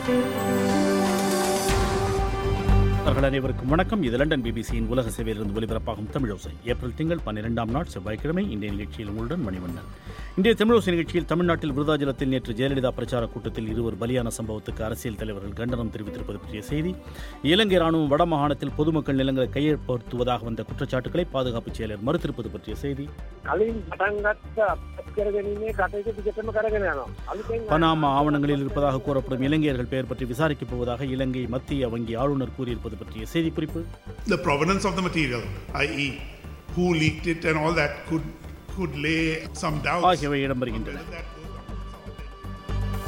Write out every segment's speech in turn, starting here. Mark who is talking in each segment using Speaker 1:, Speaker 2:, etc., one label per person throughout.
Speaker 1: அவர்கள் அனைவருக்கும் வணக்கம் இது லண்டன் பிபிசியின் உலக சேவையிலிருந்து ஒலிபரப்பாகும் தமிழோசை ஏப்ரல் திங்கள் பன்னிரெண்டாம் நாள் செவ்வாய்க்கிழமை இன்றைய நிகழ்ச்சியில் உங்களுடன் மணிவண்ணன் இன்றைய தமிழோசை நிகழ்ச்சியில் தமிழ்நாட்டில் விருதாச்சலத்தில் நேற்று ஜெயலலிதா பிரச்சார கூட்டத்தில் இருவர் பலியான சம்பவத்துக்கு அரசியல் தலைவர்கள் கண்டனம் தெரிவித்திருப்பது பற்றிய செய்தி இலங்கை ராணுவம் வடமாகாணத்தில் பொதுமக்கள் நிலங்களை கையெழுப்படுத்துவதாக வந்த குற்றச்சாட்டுகளை பாதுகாப்பு செயலர் மறுத்திருப்பது பற்றிய செய்தி
Speaker 2: කලින් පටන් ගත්ත අපත් කරගැනීමේ කටයුතු දිගටම කරගෙන යනවා. අලුතෙන්
Speaker 1: பனாமா ஆவணங்களில் இருப்பதாக கூறப்படும் இலங்கையர்கள் பெயர் பற்றி விசாரிக்கப் போவதாக இலங்கை மத்திய வங்கி ஆளுநர் கூறியிருப்பது பற்றிய செய்திக்குறிப்பு
Speaker 3: the provenance of the material, i.e., who leaked it and all that, could could lay some doubts.
Speaker 1: ஆகியவை இடம்பெறுகின்றன
Speaker 3: Whether that goes on.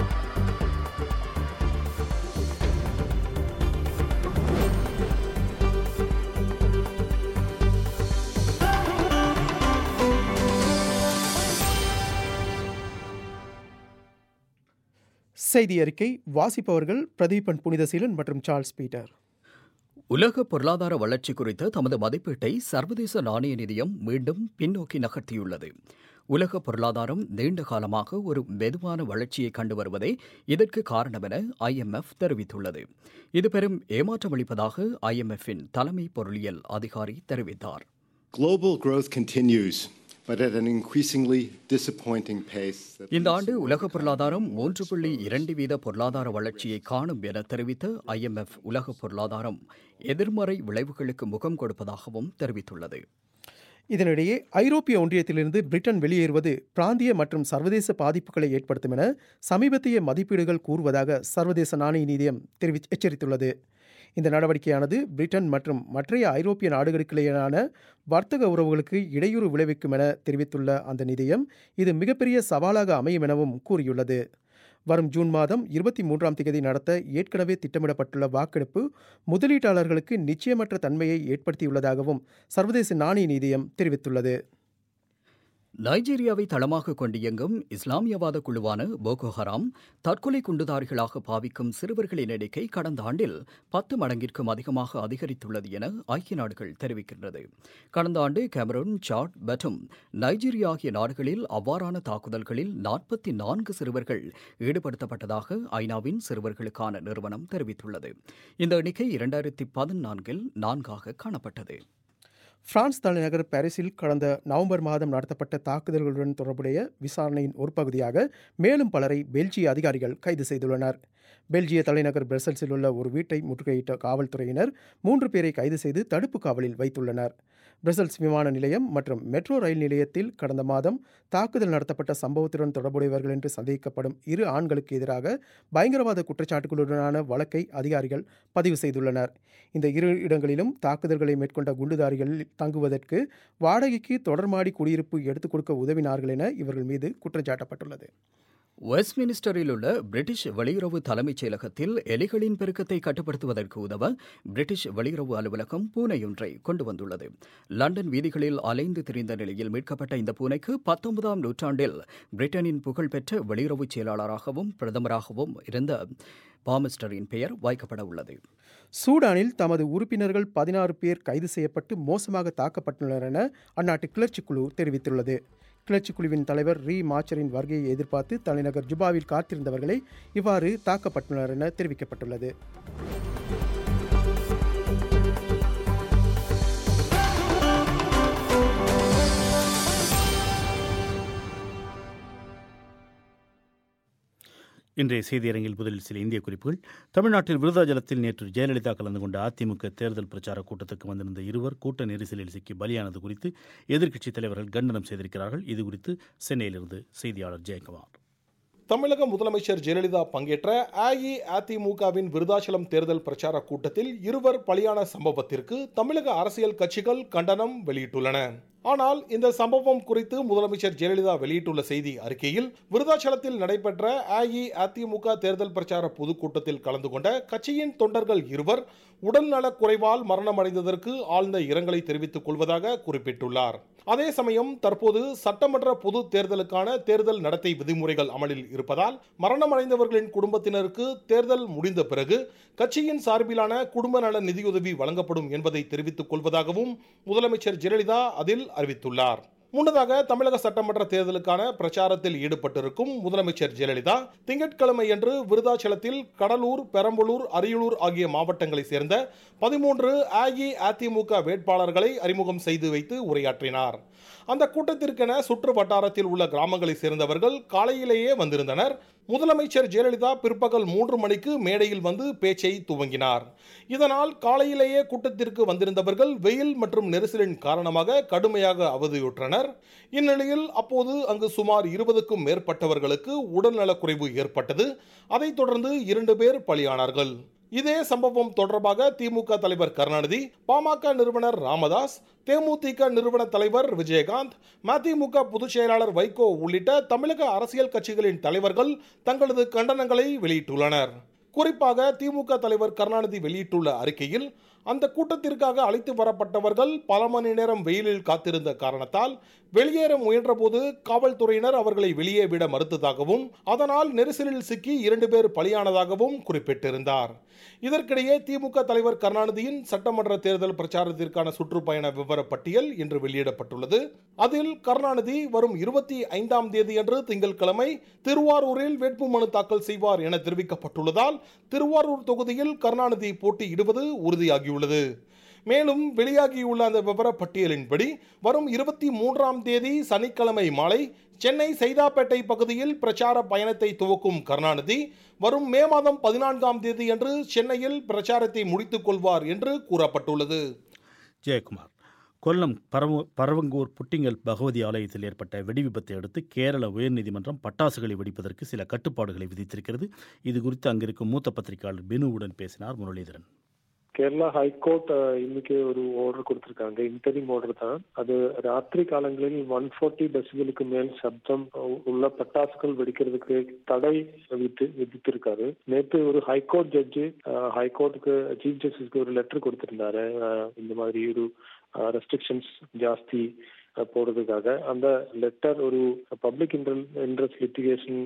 Speaker 4: செய்தி அறிக்கை வாசிப்பவர்கள் பிரதீபன் புனிதசீலன் மற்றும் சார்ல்ஸ் பீட்டர்
Speaker 5: உலக பொருளாதார வளர்ச்சி குறித்த தமது மதிப்பீட்டை சர்வதேச நாணய நிதியம் மீண்டும் பின்னோக்கி நகர்த்தியுள்ளது உலக பொருளாதாரம் நீண்ட காலமாக ஒரு மெதுவான வளர்ச்சியை கண்டு வருவதே இதற்கு காரணம் என ஐஎம்எஃப் தெரிவித்துள்ளது இது பெரும் ஏமாற்றமளிப்பதாக ஐஎம்எஃப்பின் தலைமை பொருளியல் அதிகாரி தெரிவித்தார்
Speaker 6: Global growth continues, but at an increasingly disappointing pace. that
Speaker 5: இந்த
Speaker 6: leaves
Speaker 5: ஆண்டு
Speaker 6: the
Speaker 5: உலக
Speaker 6: world
Speaker 5: பொருளாதாரம் மூன்று புள்ளி இரண்டு வீத பொருளாதார வளர்ச்சியை காணும் என தெரிவித்த ஐஎம்எஃப் உலக பொருளாதாரம் எதிர்மறை விளைவுகளுக்கு முகம் கொடுப்பதாகவும் தெரிவித்துள்ளது
Speaker 4: இதனிடையே ஐரோப்பிய ஒன்றியத்திலிருந்து பிரிட்டன் வெளியேறுவது பிராந்திய மற்றும் சர்வதேச பாதிப்புகளை ஏற்படுத்தும் என சமீபத்திய மதிப்பீடுகள் கூறுவதாக சர்வதேச நாணய நிதியம் தெரிவி எச்சரித்துள்ளது இந்த நடவடிக்கையானது பிரிட்டன் மற்றும் மற்றைய ஐரோப்பிய நாடுகளுக்கிடையேயான வர்த்தக உறவுகளுக்கு இடையூறு விளைவிக்கும் என தெரிவித்துள்ள அந்த நிதியம் இது மிகப்பெரிய சவாலாக அமையும் எனவும் கூறியுள்ளது வரும் ஜூன் மாதம் இருபத்தி மூன்றாம் தேதி நடத்த ஏற்கனவே திட்டமிடப்பட்டுள்ள வாக்கெடுப்பு முதலீட்டாளர்களுக்கு நிச்சயமற்ற தன்மையை ஏற்படுத்தியுள்ளதாகவும் சர்வதேச நாணய நிதியம் தெரிவித்துள்ளது
Speaker 5: நைஜீரியாவை தளமாக கொண்டு இயங்கும் இஸ்லாமியவாத குழுவான போகோ ஹராம் தற்கொலை குண்டுதாரிகளாக பாவிக்கும் சிறுவர்களின் எண்ணிக்கை கடந்த ஆண்டில் பத்து மடங்கிற்கும் அதிகமாக அதிகரித்துள்ளது என ஐக்கிய நாடுகள் தெரிவிக்கின்றது கடந்த ஆண்டு கேமரூன் சாட் மற்றும் நைஜீரியா ஆகிய நாடுகளில் அவ்வாறான தாக்குதல்களில் நாற்பத்தி நான்கு சிறுவர்கள் ஈடுபடுத்தப்பட்டதாக ஐநாவின் சிறுவர்களுக்கான நிறுவனம் தெரிவித்துள்ளது இந்த எண்ணிக்கை இரண்டாயிரத்தி பதினான்கில் நான்காக காணப்பட்டது
Speaker 4: பிரான்ஸ் தலைநகர் பாரிஸில் கடந்த நவம்பர் மாதம் நடத்தப்பட்ட தாக்குதல்களுடன் தொடர்புடைய விசாரணையின் ஒரு பகுதியாக மேலும் பலரை பெல்ஜிய அதிகாரிகள் கைது செய்துள்ளனர் பெல்ஜிய தலைநகர் பிரசல்ஸில் உள்ள ஒரு வீட்டை முற்றுகையிட்ட காவல்துறையினர் மூன்று பேரை கைது செய்து தடுப்பு காவலில் வைத்துள்ளனர் பிரசல்ஸ் விமான நிலையம் மற்றும் மெட்ரோ ரயில் நிலையத்தில் கடந்த மாதம் தாக்குதல் நடத்தப்பட்ட சம்பவத்துடன் தொடர்புடையவர்கள் என்று சந்தேகிக்கப்படும் இரு ஆண்களுக்கு எதிராக பயங்கரவாத குற்றச்சாட்டுகளுடனான வழக்கை அதிகாரிகள் பதிவு செய்துள்ளனர் இந்த இரு இடங்களிலும் தாக்குதல்களை மேற்கொண்ட குண்டுதாரிகள் தங்குவதற்கு வாடகைக்கு தொடர்மாடி குடியிருப்பு எடுத்துக் கொடுக்க உதவினார்கள் என இவர்கள் மீது குற்றஞ்சாட்டப்பட்டுள்ளது
Speaker 5: வெஸ்ட்மினிஸ்டரில் உள்ள பிரிட்டிஷ் வெளியுறவு தலைமைச் செயலகத்தில் எலிகளின் பெருக்கத்தை கட்டுப்படுத்துவதற்கு உதவ பிரிட்டிஷ் வெளியுறவு அலுவலகம் பூனையொன்றை கொண்டு வந்துள்ளது லண்டன் வீதிகளில் அலைந்து திரிந்த நிலையில் மீட்கப்பட்ட இந்த பூனைக்கு பத்தொன்பதாம் நூற்றாண்டில் பிரிட்டனின் புகழ்பெற்ற வெளியுறவு செயலாளராகவும் பிரதமராகவும் இருந்த பாமிஸ்டரின் பெயர் வைக்கப்பட உள்ளது
Speaker 4: சூடானில் தமது உறுப்பினர்கள் பதினாறு பேர் கைது செய்யப்பட்டு மோசமாக தாக்கப்பட்டுள்ளனர் என அந்நாட்டு கிளர்ச்சி குழு தெரிவித்துள்ளது கிளர்ச்சி குழுவின் தலைவர் ரீ மாச்சரின் வருகையை எதிர்பார்த்து தலைநகர் ஜுபாவில் காத்திருந்தவர்களே இவ்வாறு தாக்கப்பட்டுள்ளனர் என தெரிவிக்கப்பட்டுள்ளது
Speaker 1: இன்றைய செய்தியரங்கில் முதலில் சில இந்திய குறிப்புகள் தமிழ்நாட்டில் விருதாச்சலத்தில் நேற்று ஜெயலலிதா கலந்து கொண்ட அதிமுக தேர்தல் பிரச்சார கூட்டத்துக்கு வந்திருந்த இருவர் கூட்ட நெரிசலில் சிக்கி பலியானது குறித்து எதிர்க்கட்சித் தலைவர்கள் கண்டனம் செய்திருக்கிறார்கள் இது குறித்து சென்னையிலிருந்து செய்தியாளர் ஜெயக்குமார்
Speaker 7: தமிழக முதலமைச்சர் ஜெயலலிதா பங்கேற்ற அஇஅதிமுகவின் விருதாச்சலம் தேர்தல் பிரச்சார கூட்டத்தில் இருவர் பலியான சம்பவத்திற்கு தமிழக அரசியல் கட்சிகள் கண்டனம் வெளியிட்டுள்ளன ஆனால் இந்த சம்பவம் குறித்து முதலமைச்சர் ஜெயலலிதா வெளியிட்டுள்ள செய்தி அறிக்கையில் விருதாச்சலத்தில் நடைபெற்ற அஇஅதிமுக தேர்தல் பிரச்சார பொதுக்கூட்டத்தில் கலந்து கொண்ட கட்சியின் தொண்டர்கள் இருவர் உடல்நலக் குறைவால் மரணமடைந்ததற்கு ஆழ்ந்த இரங்கலை தெரிவித்துக் கொள்வதாக குறிப்பிட்டுள்ளார் அதே சமயம் தற்போது சட்டமன்ற பொது தேர்தலுக்கான தேர்தல் நடத்தை விதிமுறைகள் அமலில் இருப்பதால் மரணமடைந்தவர்களின் குடும்பத்தினருக்கு தேர்தல் முடிந்த பிறகு கட்சியின் சார்பிலான குடும்ப நல நிதியுதவி வழங்கப்படும் என்பதை தெரிவித்துக் கொள்வதாகவும் முதலமைச்சர் ஜெயலலிதா அதில் அறிவித்துள்ளார் முன்னதாக தமிழக சட்டமன்ற தேர்தலுக்கான பிரச்சாரத்தில் ஈடுபட்டிருக்கும் முதலமைச்சர் ஜெயலலிதா திங்கட்கிழமையன்று விருதாச்சலத்தில் கடலூர் பெரம்பலூர் அரியலூர் ஆகிய மாவட்டங்களைச் சேர்ந்த பதிமூன்று அஇஅதிமுக வேட்பாளர்களை அறிமுகம் செய்து வைத்து உரையாற்றினார் அந்த கூட்டத்திற்கென சுற்று வட்டாரத்தில் உள்ள கிராமங்களைச் சேர்ந்தவர்கள் காலையிலேயே வந்திருந்தனர் முதலமைச்சர் ஜெயலலிதா பிற்பகல் மூன்று மணிக்கு மேடையில் வந்து பேச்சை துவங்கினார் இதனால் காலையிலேயே கூட்டத்திற்கு வந்திருந்தவர்கள் வெயில் மற்றும் நெரிசலின் காரணமாக கடுமையாக அவதியுற்றனர் இந்நிலையில் அப்போது அங்கு சுமார் இருபதுக்கும் மேற்பட்டவர்களுக்கு உடல்நலக்குறைவு ஏற்பட்டது அதைத் தொடர்ந்து இரண்டு பேர் பலியானார்கள் இதே சம்பவம் தொடர்பாக திமுக தலைவர் கருணாநிதி பாமக நிறுவனர் ராமதாஸ் தேமுதிக நிறுவன தலைவர் விஜயகாந்த் மதிமுக பொதுச் செயலாளர் வைகோ உள்ளிட்ட தமிழக அரசியல் கட்சிகளின் தலைவர்கள் தங்களது கண்டனங்களை வெளியிட்டுள்ளனர் குறிப்பாக திமுக தலைவர் கருணாநிதி வெளியிட்டுள்ள அறிக்கையில் அந்த கூட்டத்திற்காக அழைத்து வரப்பட்டவர்கள் பல மணி நேரம் வெயிலில் காத்திருந்த காரணத்தால் வெளியேற முயன்றபோது காவல்துறையினர் அவர்களை வெளியே விட மறுத்ததாகவும் அதனால் நெரிசலில் சிக்கி இரண்டு பேர் பலியானதாகவும் குறிப்பிட்டிருந்தார் இதற்கிடையே திமுக தலைவர் கருணாநிதியின் சட்டமன்ற தேர்தல் பிரச்சாரத்திற்கான சுற்றுப்பயண விவர பட்டியல் இன்று வெளியிடப்பட்டுள்ளது அதில் கருணாநிதி வரும் இருபத்தி ஐந்தாம் தேதியன்று திங்கட்கிழமை திருவாரூரில் வேட்புமனு தாக்கல் செய்வார் என தெரிவிக்கப்பட்டுள்ளதால் திருவாரூர் தொகுதியில் கருணாநிதி போட்டியிடுவது உறுதியாகியுள்ளது மேலும் வெளியாகியுள்ள அந்த விவர பட்டியலின்படி வரும் இருபத்தி மூன்றாம் தேதி சனிக்கிழமை மாலை சென்னை சைதாப்பேட்டை பகுதியில் பிரச்சார பயணத்தை துவக்கும் கருணாநிதி வரும் மே மாதம் பதினான்காம் தேதியன்று சென்னையில் பிரச்சாரத்தை முடித்துக் கொள்வார் என்று கூறப்பட்டுள்ளது
Speaker 1: ஜெயக்குமார் கொல்லம் பரவ பரவங்கூர் புட்டிங்கல் பகவதி ஆலயத்தில் ஏற்பட்ட வெடி விபத்தை அடுத்து கேரள உயர்நீதிமன்றம் பட்டாசுகளை வெடிப்பதற்கு சில கட்டுப்பாடுகளை விதித்திருக்கிறது இது குறித்து அங்கிருக்கும் மூத்த பத்திரிகையாளர் பினுவுடன் பேசினார் முரளிதரன்
Speaker 2: கேரளா ஹைகோர்ட் இன்னைக்கு ஒரு ஆர்டர் கொடுத்திருக்காங்க இன்டரிம் ஆர்டர் தான் அது ராத்திரி காலங்களில் ஒன் ஃபோர்ட்டி டெசிபிளுக்கு மேல் சப்தம் உள்ள பட்டாசுகள் வெடிக்கிறதுக்கு தடை விதித்து விதித்திருக்காரு நேற்று ஒரு ஹைகோர்ட் ஜட்ஜு ஹைகோர்ட்டுக்கு சீஃப் ஜஸ்டிஸ்க்கு ஒரு லெட்டர் கொடுத்திருந்தாரு அஹ், இந்த மாதிரி ஒரு ரெஸ்ட்ரிக்ஷன்ஸ் ஜாஸ்தி அஹ், போடுறதுக்காக அந்த லெட்டர் ஒரு பப்ளிக் இன்ட்ரெஸ்ட் லிட்டிகேஷன்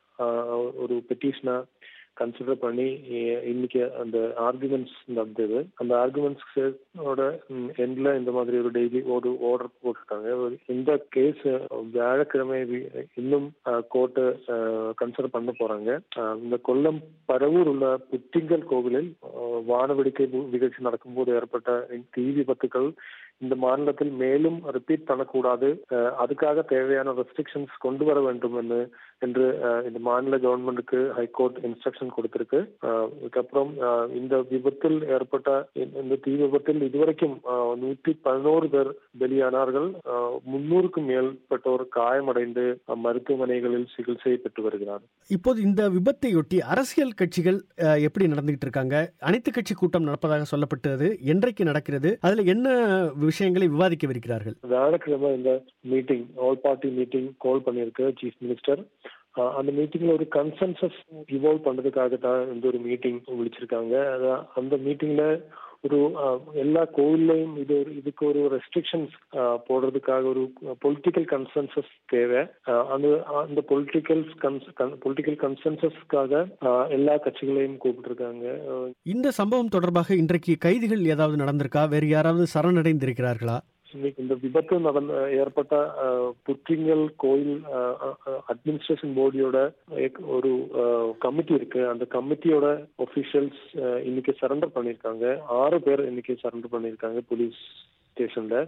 Speaker 2: ஒரு பெட்டிஷனா கன்சிடர் பண்ணி இ- இன்னைக்கு அந்த ஆர்குமெண்ட்ஸ் நடந்தது அந்த ஆர்குமெண்ட்ஸோட எண்ட்ல இந்த மாதிரி ஒரு டெய்லி ஒரு ஆர்டர் போட்டிருக்காங்க ஒரு- இந்த கேஸ் வியாழக்கிழமை வி- இன்னும் கோர்ட்டு கன்சிடர் பண்ண போறாங்க அஹ், இந்த கொல்லம் பரவூர் உள்ள புத்திங்கல் கோவிலில் அஹ், வானவேடிக்கை வு- நிகழ்ச்சி நடக்கும்போது ஏற்பட்ட தீ விபத்துக்கள் இந்த மாநிலத்தில் மேலும் ரிப்பீட் பண்ணக்கூடாது அஹ், அதுக்காக தேவையான ரெஸ்ட்ரிக்ஷன்ஸ் கொண்டு வர வேண்டும் என்று என்று அஹ், இந்த மாநில கவர்மெண்ட்டுக்கு ஹைகோர்ட் இன்ஸ்ட்ரக்ஷன் கொடுத்திருக்கு அஹ், இதுக்கப்புறம் அஹ், இந்த விபத்தில் ஏற்பட்ட இந்த- இந்த தீ விபத்தில் இதுவரைக்கும் அஹ், நூற்றி பதினோரு பேர் பலியானார்கள் அஹ், முன்னூறுக்கும் மேற்பட்டோர் காயமடைந்து அஹ், மருத்துவமனைகளில் சிகிச்சை பெற்று வருகிறார்கள்
Speaker 8: இப்போது இந்த விபத்தையொட்டி அரசியல் கட்சிகள் அஹ், எப்படி நடந்துகிட்டு இருக்காங்க அனைத்து கட்சி கூட்டம் நடப்பதாக சொல்லப்பட்டது என்றைக்கு நடக்கிறது அதுல என்ன விஷயங்களை விவாதிக்கவிருக்கிறார்கள்
Speaker 2: வியாழக்கிழமை இந்த meeting all party meeting call பண்ணியிருக்கு சீஃப் மினிஸ்டர் ஆஹ் அந்த மீட்டிங்ல ஒரு கன்சென்சஸ் இவால்வ் பண்றதுக்காக தான் இந்த ஒரு மீட்டிங் விழிச்சிருக்காங்க அதான் அந்த மீட்டிங்ல ஒரு ஆஹ், எல்லா கோவில்லையும் இது ஒரு இதுக்கு ஒரு ரெஸ்ட்ரிக்ஷன்ஸ் போடுறதுக்காக ஒரு பொலிட்டிக்கல் கன்சென்சஸ் தேவை ஆஹ் அந்த அந்த பொலிட்டிக்கல் பொலிட்டிக்கல் கன்சென்சஸ்க்காக எல்லா கட்சிகளையும் கூப்பிட்டுருக்காங்க ஆஹ்
Speaker 8: இந்த சம்பவம் தொடர்பாக இன்றைக்கு கைதிகள் ஏதாவது நடந்திருக்கா வேறு யாராவது சரணடைந்திருக்கிறார்களா
Speaker 2: இன்னைக்கு இந்த விபத்து நடந்த ஏற்பட்ட அஹ், புற்றிங்கல் கோயில் அட்மினிஸ்ட்ரேஷன் போர்டியோட ஒரு கமிட்டி இருக்கு அந்த கமிட்டியோட ஒபிஷியல்ஸ் இன்னைக்கு சரண்டர் பண்ணிருக்காங்க ஆறு பேர் இன்னைக்கு சரண்டர் பண்ணிருக்காங்க போலீஸ் ஸ்டேஷன்ல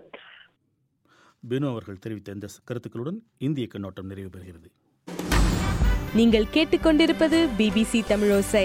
Speaker 1: பினு அவர்கள் தெரிவித்த இந்த கருத்துக்களுடன் இந்திய கண்ணோட்டம் நிறைவு பெறுகிறது
Speaker 9: நீங்கள் கேட்டுக்கொண்டிருப்பது பிபிசி தமிழோசை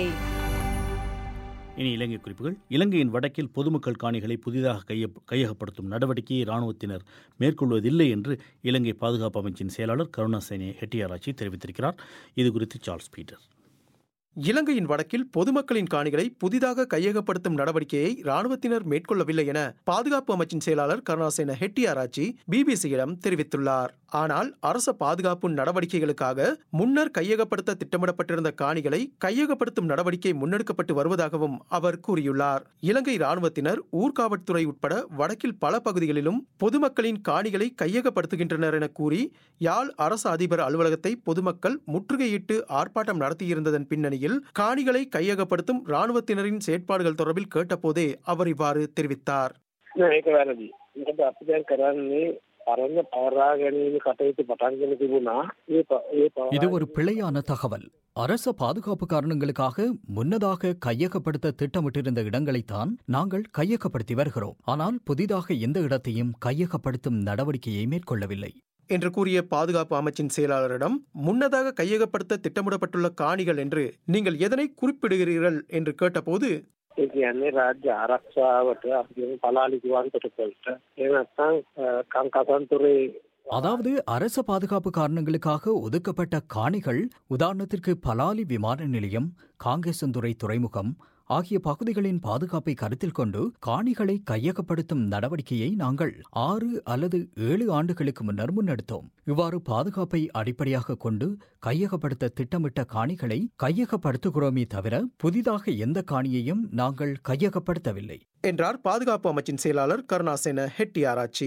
Speaker 1: இனி இலங்கை குறிப்புகள் இலங்கையின் வடக்கில் பொதுமக்கள் காணிகளை புதிதாக கைய கையகப்படுத்தும் நடவடிக்கையை இராணுவத்தினர் மேற்கொள்வதில்லை என்று இலங்கை பாதுகாப்பு அமைச்சின் செயலாளர் கருணாசேனி ஹெட்டியாராச்சி தெரிவித்திருக்கிறார் இது குறித்து சார்ல்ஸ் பீட்டர்
Speaker 4: இலங்கையின் வடக்கில் பொதுமக்களின் காணிகளை புதிதாக கையகப்படுத்தும் நடவடிக்கையை ராணுவத்தினர் மேற்கொள்ளவில்லை என பாதுகாப்பு அமைச்சின் செயலாளர் கருணாசேன ஹெட்டியாராச்சி பிபிசியிடம் தெரிவித்துள்ளார் ஆனால் அரச பாதுகாப்பு நடவடிக்கைகளுக்காக முன்னர் கையகப்படுத்த திட்டமிடப்பட்டிருந்த காணிகளை கையகப்படுத்தும் நடவடிக்கை முன்னெடுக்கப்பட்டு வருவதாகவும் அவர் கூறியுள்ளார் இலங்கை ராணுவத்தினர் ஊர்காவல்துறை உட்பட வடக்கில் பல பகுதிகளிலும் பொதுமக்களின் காணிகளை கையகப்படுத்துகின்றனர் என கூறி யாழ் அரசு அதிபர் அலுவலகத்தை பொதுமக்கள் முற்றுகையிட்டு ஆர்ப்பாட்டம் நடத்தியிருந்ததன் பின்னணியில் காணிகளை கையகப்படுத்தும் ராணுவத்தினரின் செயற்பாடுகள் தொடர்பில் கேட்டபோதே அவர் இவ்வாறு தெரிவித்தார்
Speaker 2: නෑ ඒක වැරදි. මොකද අපි දැන් කරන්නේ
Speaker 10: තරඟ පවරා ගැනීම කටයුතු පටන්ගෙන තිබුණා ඒ ප- ඒ පවරා
Speaker 5: இது ஒரு பிழையான தகவல் அரச பாதுகாப்பு காரணங்களுக்காக முன்னதாக கையகப்படுத்த திட்டமிட்டிருந்த இடங்களைத்தான் நாங்கள் கையகப்படுத்தி வருகிறோம் ஆனால் புதிதாக எந்த இடத்தையும் கையகப்படுத்தும் நடவடிக்கையை மேற்கொள்ளவில்லை
Speaker 4: என்று கூறிய பாதுகாப்பு அமைச்சின் செயலாளரிடம் முன்னதாக கையகப்படுத்த திட்டமிடப்பட்டுள்ள காணிகள் என்று நீங்கள் எதனை குறிப்பிடுகிறீர்கள் என்று கேட்டபோது
Speaker 10: ඒ කියන්නේ රාජ්‍ය ආරක්ෂාවට අපි කියමු පලාලි ගුවන් තොටුපළට එහෙම නැත්නම් කංකසන්තුරේ
Speaker 5: அதாவது அரச பாதுகாப்பு காரணங்களுக்காக ஒதுக்கப்பட்ட காணிகள் உதாரணத்திற்கு பலாலி விமான நிலையம் காங்கேசந்துறை துறைமுகம் ஆகிய பகுதிகளின் பாதுகாப்பை கருத்தில் கொண்டு காணிகளை கையகப்படுத்தும் நடவடிக்கையை நாங்கள் ஆறு அல்லது ஏழு ஆண்டுகளுக்கு முன்னர் முன்னெடுத்தோம் இவ்வாறு பாதுகாப்பை அடிப்படையாக கொண்டு கையகப்படுத்த திட்டமிட்ட காணிகளை கையகப்படுத்துகிறோமே தவிர புதிதாக எந்த காணியையும் நாங்கள் கையகப்படுத்தவில்லை
Speaker 4: என்றார் பாதுகாப்பு அமைச்சின் செயலாளர் கருணாசேன ஹெட்டியாராச்சி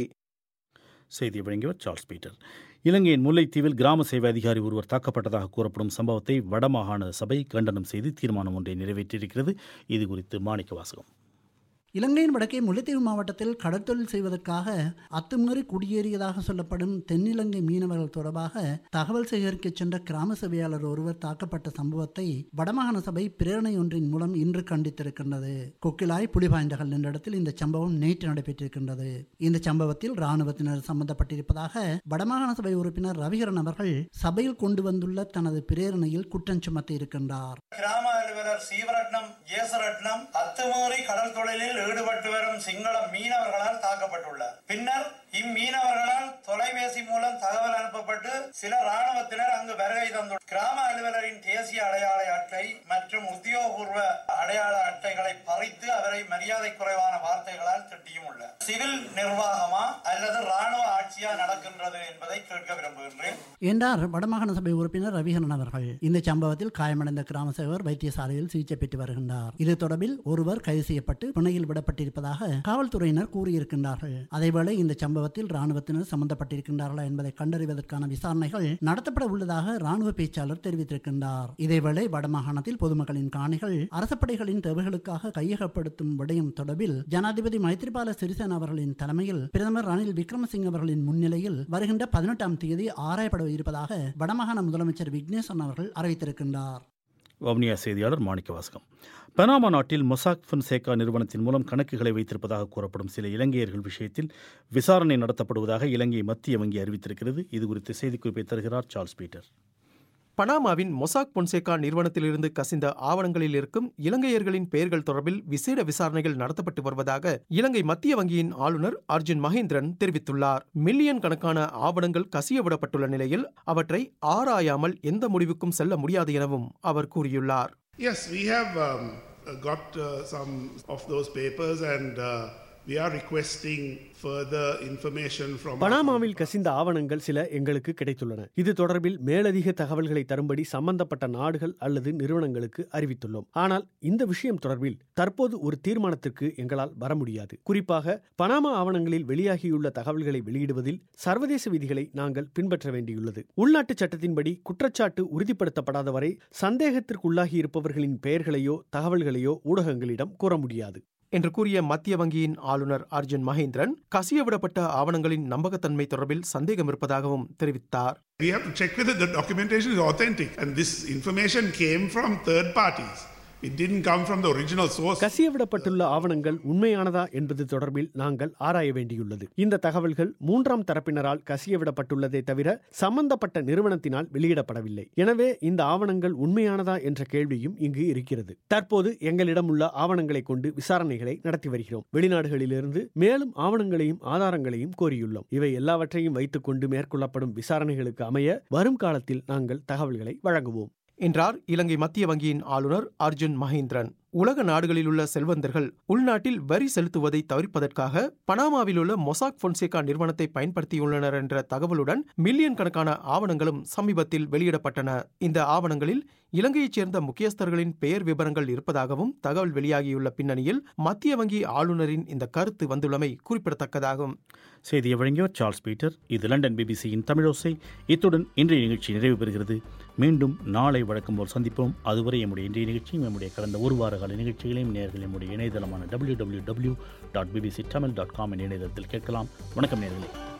Speaker 1: செய்தி வழங்கியவர் சார்ல்ஸ் பீட்டர் இலங்கையின் முல்லைத்தீவில் கிராம சேவை அதிகாரி ஒருவர் தாக்கப்பட்டதாக கூறப்படும் சம்பவத்தை வடமாகாண சபை கண்டனம் செய்து தீர்மானம் ஒன்றை நிறைவேற்றியிருக்கிறது இது குறித்து மாணிக்க வாசகம்
Speaker 11: இலங்கையின் வடக்கே முல்லைத்தீவு மாவட்டத்தில் கடற்தொழில் செய்வதற்காக அத்துமீறி குடியேறியதாக சொல்லப்படும் தென்னிலங்கை மீனவர்கள் தொடர்பாக தகவல் சேகரிக்கச் சென்ற கிராம சபையாளர் ஒருவர் தாக்கப்பட்ட சம்பவத்தை வடமாகாண சபை பிரேரணை ஒன்றின் மூலம் இன்று கண்டித்திருக்கின்றது கொக்கிலாய் புலிபாய்ந்தகள் என்ற இடத்தில் இந்த சம்பவம் நேற்று நடைபெற்றிருக்கின்றது இந்த சம்பவத்தில் இராணுவத்தினர் சம்பந்தப்பட்டிருப்பதாக வடமாகாண சபை உறுப்பினர் ரவிகரன் அவர்கள் சபையில் கொண்டு வந்துள்ள தனது பிரேரணையில் குற்றம் சுமத்தி இருக்கின்றார்
Speaker 12: கிராம அலுவலர் சீவரட்னம் ஏசரட்னம் அத்துமீறி கடல் தொழிலில் ஈடுபட்டு வரும் சிங்கள மீனவர்களால் தாக்கப்பட்டுள்ளார் பின்னர் இம்மீனவர்களால் தொலைபேசி மூலம் தகவல் அனுப்பப்பட்டு சில ராணுவத்தினர் அங்கு வருகை தந்துள்ளனர் கிராம அலுவலரின் தேசிய அடையாள அட்டை மற்றும் உத்தியோகபூர்வ அடையாள அட்டைகளை பறித்து அவரை மரியாதை குறைவான வார்த்தைகளால் திட்டியும் உள்ளார் சிவில் நிர்வாகமா அல்லது ராணுவ ஆட்சியா நடக்கின்றது என்பதை கேட்க விரும்புகின்றேன்
Speaker 11: என்றார் வடமாகாண சபை உறுப்பினர் ரவிகரன் அவர்கள் இந்த சம்பவத்தில் காயமடைந்த கிராம சேவர் வைத்தியசாலையில் சிகிச்சை பெற்று வருகின்றார் இது தொடர்பில் ஒருவர் கைது செய்யப்பட்டு பிணையில் விடப்பட்டிருப்பதாக காவல்துறையினர் கூறியிருக்கின்றார்கள் அதேவேளை இந்த சம்பவத்தில் ராணுவத்தினர் சம்பந்தப்பட்டிருக்கின்றார்களா என்பதை கண்டறிவதற்கான விசாரணைகள் நடத்தப்பட உள்ளதாக ராணுவ பேச்சாளர் தெரிவித்திருக்கின்றார் இதேவேளை வடமாகாணத்தில் பொதுமக்களின் காணிகள் அரசப்படைகளின் தேவைகளுக்காக கையகப்படுத்தும் விடயம் தொடர்பில் ஜனாதிபதி மைத்ரிபால சிறிசேன அவர்களின் தலைமையில் பிரதமர் ரணில் விக்ரமசிங்க அவர்களின் முன்னிலையில் வருகின்ற பதினெட்டாம் தேதி ஆராயப்பட இருப்பதாக வடமாகாண முதலமைச்சர் விக்னேஸ்வரன் அவர்கள் அறிவித்திருக்கின்றார்
Speaker 1: வவுனியா செய்தியாளர் மாணிக்க வாசகம் பனாமா நாட்டில் மொசாக் ஃபன்சேகா நிறுவனத்தின் மூலம் கணக்குகளை வைத்திருப்பதாக கூறப்படும் சில இலங்கையர்கள் விஷயத்தில் விசாரணை நடத்தப்படுவதாக இலங்கை மத்திய வங்கி அறிவித்திருக்கிறது இது குறித்து செய்திக்குறிப்பை தருகிறார் சார்ல்ஸ் பீட்டர்
Speaker 4: பனாமாவின் மொசாக் பொன்சேகா நிறுவனத்திலிருந்து கசிந்த ஆவணங்களில் இருக்கும் இலங்கையர்களின் பெயர்கள் தொடர்பில் விசேட விசாரணைகள் நடத்தப்பட்டு வருவதாக இலங்கை மத்திய வங்கியின் ஆளுநர் அர்ஜுன் மகேந்திரன் தெரிவித்துள்ளார் மில்லியன் கணக்கான ஆவணங்கள் கசிய விடப்பட்டுள்ள நிலையில் அவற்றை ஆராயாமல் எந்த முடிவுக்கும் செல்ல முடியாது எனவும் அவர் கூறியுள்ளார்
Speaker 3: Yes, we have um, got uh, some of those papers and uh, we are requesting further information from.
Speaker 8: பனாமாவில் கசிந்த ஆவணங்கள் சில எங்களுக்கு கிடைத்துள்ளன இது தொடர்பில் மேலதிக தகவல்களை தரும்படி சம்பந்தப்பட்ட நாடுகள் அல்லது நிறுவனங்களுக்கு அறிவித்துள்ளோம் ஆனால் இந்த விஷயம் தொடர்பில் தற்போது ஒரு தீர்மானத்திற்கு எங்களால் வர முடியாது குறிப்பாக பனாமா ஆவணங்களில் வெளியாகியுள்ள தகவல்களை வெளியிடுவதில் சர்வதேச விதிகளை நாங்கள் பின்பற்ற வேண்டியுள்ளது உள்நாட்டு சட்டத்தின்படி குற்றச்சாட்டு உறுதிப்படுத்தப்படாத வரை சந்தேகத்திற்குள்ளாகி இருப்பவர்களின் பெயர்களையோ தகவல்களையோ ஊடகங்களிடம் கூற முடியாது
Speaker 4: என்று கூறிய மத்திய வங்கியின் ஆளுநர் அர்ஜுன் மகேந்திரன் கசியவிடப்பட்ட ஆவணங்களின் நம்பகத்தன்மை தொடர்பில் சந்தேகம் இருப்பதாகவும் தெரிவித்தார்
Speaker 3: We have to check whether the documentation is authentic and this information came from third parties. It didn't come from the original source.
Speaker 8: கசியவிடப்பட்டுள்ள ஆவணங்கள் உண்மையானதா என்பது தொடர்பில் நாங்கள் ஆராய வேண்டியுள்ளது இந்த தகவல்கள் மூன்றாம் தரப்பினரால் கசியவிடப்பட்டுள்ளதே தவிர சம்பந்தப்பட்ட நிறுவனத்தினால் வெளியிடப்படவில்லை எனவே இந்த ஆவணங்கள் உண்மையானதா என்ற கேள்வியும் இங்கு இருக்கிறது தற்போது எங்களிடம் உள்ள ஆவணங்களை கொண்டு விசாரணைகளை நடத்தி வருகிறோம் வெளிநாடுகளிலிருந்து மேலும் ஆவணங்களையும் ஆதாரங்களையும் கோரியுள்ளோம் இவை எல்லாவற்றையும் வைத்துக் கொண்டு மேற்கொள்ளப்படும் விசாரணைகளுக்கு அமைய வரும் காலத்தில் நாங்கள் தகவல்களை வழங்குவோம்
Speaker 4: என்றார் இலங்கை மத்திய வங்கியின் ஆளுநர் அர்ஜுன் மகேந்திரன் உலக நாடுகளில் உள்ள செல்வந்தர்கள் உள்நாட்டில் வரி செலுத்துவதை தவிர்ப்பதற்காக பனாமாவில் உள்ள மொசாக் பொன்சேகா நிறுவனத்தை பயன்படுத்தியுள்ளனர் என்ற தகவலுடன் மில்லியன் கணக்கான ஆவணங்களும் சமீபத்தில் வெளியிடப்பட்டன இந்த ஆவணங்களில் இலங்கையைச் சேர்ந்த முக்கியஸ்தர்களின் பெயர் விவரங்கள் இருப்பதாகவும் தகவல் வெளியாகியுள்ள பின்னணியில் மத்திய வங்கி ஆளுநரின் இந்த கருத்து வந்துள்ளமை குறிப்பிடத்தக்கதாகும்
Speaker 1: செய்தியை வழங்கியவர் சார்ல்ஸ் பீட்டர் இது லண்டன் பிபிசியின் தமிழோசை இத்துடன் இன்றைய நிகழ்ச்சி நிறைவு பெறுகிறது மீண்டும் நாளை வழக்கம் போல் சந்திப்போம் அதுவரை நம்முடைய இன்றைய நிகழ்ச்சியும் நம்முடைய கடந்த ஒரு வார கால நிகழ்ச்சிகளையும் நேர்கள் நம்முடைய இணையதளமான W W W dot BBC Tamil dot com என்ற இணையதளத்தில் கேட்கலாம் வணக்கம் நேர்களே